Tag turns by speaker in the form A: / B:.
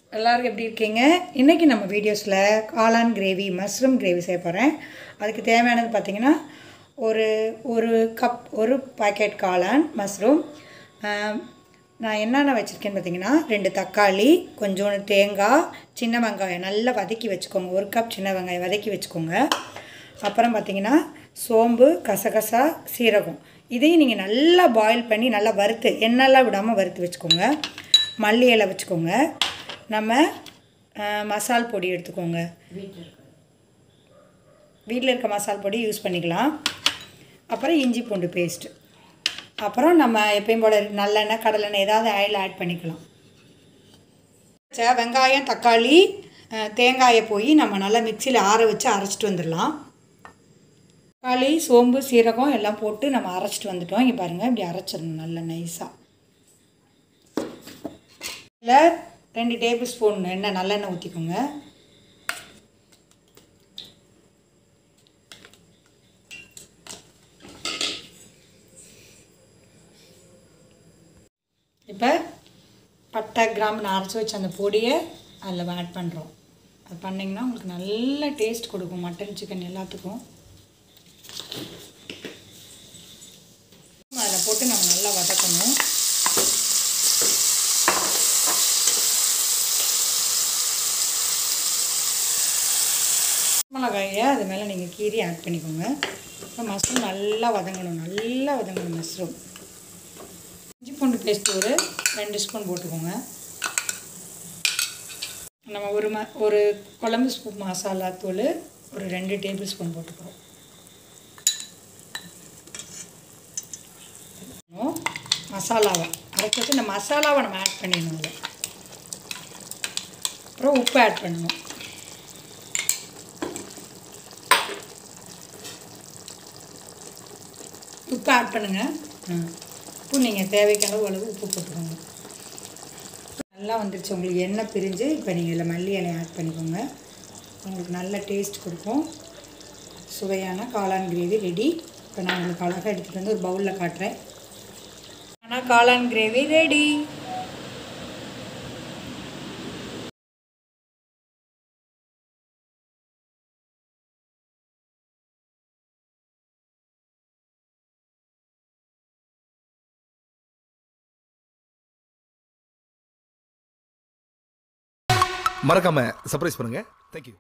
A: எல்லாரும் எப்படி இருக்கீங்க இன்றைக்கி நம்ம வீடியோஸில் காளான் கிரேவி மஷ்ரூம் கிரேவி செய்ய போகிறேன் அதுக்கு தேவையானது பார்த்திங்கன்னா ஒரு ஒரு கப் ஒரு பாக்கெட் காளான் மஷ்ரூம் ஆம், நான் என்னென்ன வச்சுருக்கேன்னு பார்த்தீங்கன்னா ரெண்டு தக்காளி கொஞ்சோண்டு தேங்காய் சின்ன வெங்காயம் நல்லா வதக்கி வச்சுக்கோங்க ஒரு கப் சின்ன வெங்காயம் வதக்கி வச்சுக்கோங்க அப்புறம் பார்த்தீங்கன்னா சோம்பு கசகசா சீரகம் இதையும் நீங்கள் நல்லா பாயில் பண்ணி நல்லா வறுத்து எண்ணெய்லாம் விடாமல் வறுத்து வச்சுக்கோங்க மல்லி இலை வச்சுக்கோங்க நம்ம அஹ், மசால் பொடி எடுத்துக்கோங்க வீட்டில் இருக்க மசால் பொடி யூஸ் பண்ணிக்கலாம் அப்புறம் இஞ்சி பூண்டு பேஸ்ட்டு அப்புறம் நம்ம எப்பயும் போல நல்லெண்ணெய் கடலெண்ணெய் ஏதாவது ஆயில் ஆட் பண்ணிக்கலாம் ச வெங்காயம் தக்காளி அஹ், தேங்காயை போய் நம்ம நல்லா மிக்சியில் ஆற வச்சு அரைச்சிட்டு வந்துடலாம் தக்காளி சோம்பு சீரகம் எல்லாம் போட்டு நம்ம அரைச்சிட்டு வந்துட்டோம் இங்கே பாருங்கள் இப்படி அரைச்சிடணும் நல்லா நைஸாக இதில் ரெண்டு டேபிள் ஸ்பூன் எண்ணெய் நல்லெண்ணெய் ஊற்றிக்கோங்க இப்போ பட்டை கிராம்பு நான் அரைச்சி வச்ச அந்த பொடியை அதில் ஆட் பண்ணுறோம் அது பண்ணிங்கன்னா உங்களுக்கு நல்ல டேஸ்ட் கொடுக்கும் மட்டன் சிக்கன் எல்லாத்துக்கும் அதில் போட்டு நம்ம நல்லா வதக்கணும் மிளகாயை அது மேலே நீங்கள் கீரி ஆட் பண்ணிக்கோங்க இப்போ மஷ்ரூம் நல்லா வதங்கணும் நல்லா வதங்கணும் மஷ்ரூம் இஞ்சி பூண்டு பேஸ்ட் ஒரு ரெண்டு ஸ்பூன் போட்டுக்கோங்க நம்ம ஒரு ம ஒரு குழம்பு ஸ்பூன் மசாலா தூள் ஒரு ரெண்டு டேபிள் ஸ்பூன் போட்டுக்கிறோம் அப்புறம் மசாலாவை அரைச்சி வச்சு இந்த மசாலாவை நம்ம ஆட் பண்ணிடணும் அதில் அப்புறம் உப்பு ஆட் பண்ணணும் உப்பு ஆட் பண்ணுங்கள் உப்பு நீங்கள் தேவைக்கு அளவு அளவு உப்பு போட்டுக்கோங்க நல்லா வந்துருச்சு உங்களுக்கு எண்ணெய் பிரிஞ்சு இப்போ நீங்கள் இதில் மல்லி இலையை ஆட் பண்ணிக்கோங்க உங்களுக்கு நல்ல டேஸ்ட் கொடுக்கும் சுவையான காளான் கிரேவி ரெடி இப்போ நான் உங்களுக்கு அழகாக எடுத்துகிட்டு வந்து ஒரு பவுலில் காட்டுறேன் ஆனால் காளான் கிரேவி ரெடி
B: மறக்காம சர்ப்ரைஸ் பண்ணுங்க தேங்க்யூ